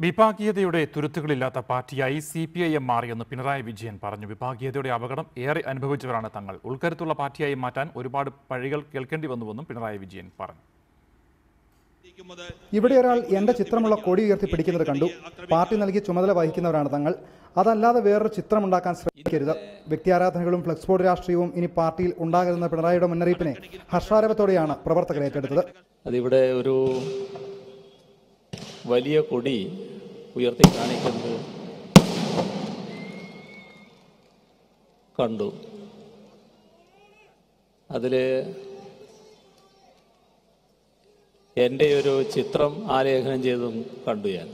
വിഭാഗീയതയുടെ തുരുത്തുകളില്ലാത്ത പാർട്ടിയായി C P I M മാറിയെന്ന് പിണറായി വിജയൻ പറഞ്ഞു വിഭാഗീയതയുടെ അപകടം ഏറെ അനുഭവിച്ചവരാണ് തങ്ങൾ ഉൾക്കരുത്തുള്ള പാർട്ടിയായി മാറ്റാൻ ഒരുപാട് പഴികൾ കേൾക്കേണ്ടി വന്നുവെന്നും പിണറായി വിജയൻ പറഞ്ഞു ഇവിടെ ഒരാൾ എന്റെ ചിത്രമുള്ള കൊടി ഉയർത്തി പിടിക്കുന്നത് കണ്ടു പാർട്ടി നൽകിയ ചുമതല വഹിക്കുന്നവരാണ് തങ്ങൾ അതല്ലാതെ വേറൊരു ചിത്രമുണ്ടാക്കാൻ ശ്രമിക്കരുത് വ്യക്തിയാരാധനകളും ഫ്ലെക്സ് ബോർഡ് രാഷ്ട്രീയവും ഇനി പാർട്ടിയിൽ ഉണ്ടാകരുതെന്ന പിണറായിയുടെ മുന്നറിയിപ്പിനെ ഹർഷാരവത്തോടെയാണ് പ്രവർത്തകർ ഏറ്റെടുത്തത് അതിവിടെ ഒരു വലിയ കൊടി ഉയർത്തി കാണിക്കുന്നത് കണ്ടു അതിൽ എൻ്റെ ഒരു ചിത്രം ആലേഖനം ചെയ്തതും കണ്ടു ഞാൻ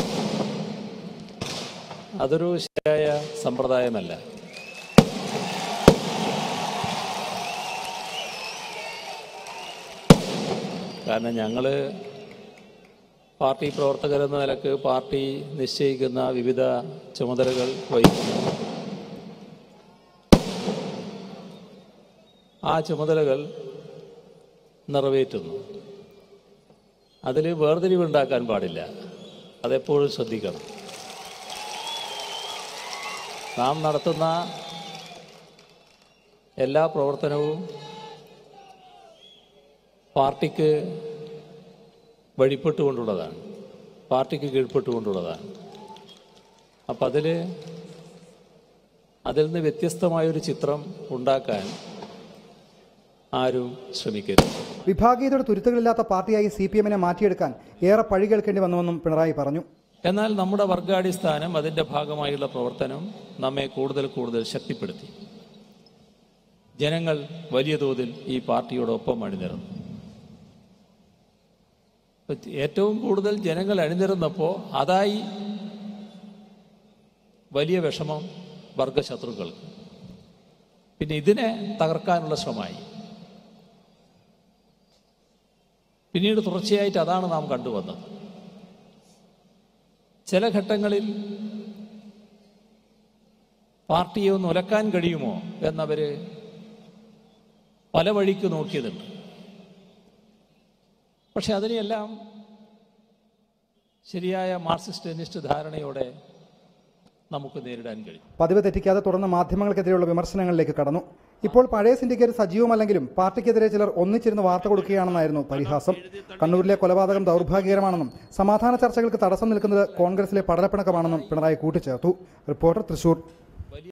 അതൊരു ശരിയായ സമ്പ്രദായമല്ല കാരണം ഞങ്ങൾ പാർട്ടി പ്രവർത്തകരെന്ന നിലക്ക് പാർട്ടി നിശ്ചയിക്കുന്ന വിവിധ ചുമതലകൾ വഹിക്കുന്നു ആ ചുമതലകൾ നിറവേറ്റുന്നു അതിൽ വേർതിരിവുണ്ടാക്കാൻ പാടില്ല അതെപ്പോഴും ശ്രദ്ധിക്കണം നാം നടത്തുന്ന എല്ലാ പ്രവർത്തനവും പാർട്ടിക്ക് വഴിപ്പെട്ടുകൊണ്ടുള്ളതാണ് പാർട്ടിക്ക് കീഴ്പ്പെട്ടുകൊണ്ടുള്ളതാണ് അപ്പം അതിൽ അതിൽ നിന്ന് വ്യത്യസ്തമായൊരു ചിത്രം ഉണ്ടാക്കാൻ ആരും ശ്രമിക്കരുത് വിഭാഗീയതയുടെ തുരുത്തുകളില്ലാത്ത പാർട്ടിയായി സി പി എമ്മിനെ മാറ്റിയെടുക്കാൻ ഏറെ പഴി കേൾക്കേണ്ടി വന്നുവെന്നും പിണറായി പറഞ്ഞു എന്നാൽ നമ്മുടെ വർഗാടിസ്ഥാനം അതിൻ്റെ ഭാഗമായുള്ള പ്രവർത്തനം നമ്മെ കൂടുതൽ കൂടുതൽ ശക്തിപ്പെടുത്തി ജനങ്ങൾ വലിയ തോതിൽ ഈ പാർട്ടിയോടൊപ്പം അണിനിരന്നു ഇപ്പൊ ഏറ്റവും കൂടുതൽ ജനങ്ങൾ അണിനിരന്നപ്പോൾ അതായി വലിയ വിഷമം വർഗശത്രുക്കൾക്ക് പിന്നെ ഇതിനെ തകർക്കാനുള്ള ശ്രമമായി പിന്നീട് തുടർച്ചയായിട്ട് അതാണ് നാം കണ്ടുവന്നത് ചില ഘട്ടങ്ങളിൽ പാർട്ടിയെ ഒന്ന് ഉലക്കാൻ കഴിയുമോ എന്നവര് പല വഴിക്ക് നോക്കിയതുണ്ട് പക്ഷെ അതിനെയെല്ലാം ശരിയായ മാർക്സിസ്റ്റ് ലെനിസ്റ്റ് ധാരണയോടെ നമുക്ക് നേരിടാൻ കഴിയും പതിവ് തെറ്റിക്കാതെ തുടർന്ന് മാധ്യമങ്ങൾക്കെതിരെയുള്ള വിമർശനങ്ങളിലേക്ക് കടന്നു ഇപ്പോൾ പഴയ സിൻഡിക്കേറ്റ് സജീവമല്ലെങ്കിലും പാർട്ടിക്കെതിരെ ചിലർ ഒന്നിച്ചിരുന്ന് വാർത്ത കൊടുക്കുകയാണെന്നായിരുന്നു പരിഹാസം കണ്ണൂരിലെ കൊലപാതകം ദൗർഭാഗ്യകരമാണെന്നും സമാധാന ചർച്ചകൾക്ക് തടസ്സം നിൽക്കുന്നത് കോൺഗ്രസിലെ പടലപ്പിണക്കമാണെന്നും പിണറായി കൂട്ടിച്ചേർത്തു റിപ്പോർട്ടർ തൃശൂർ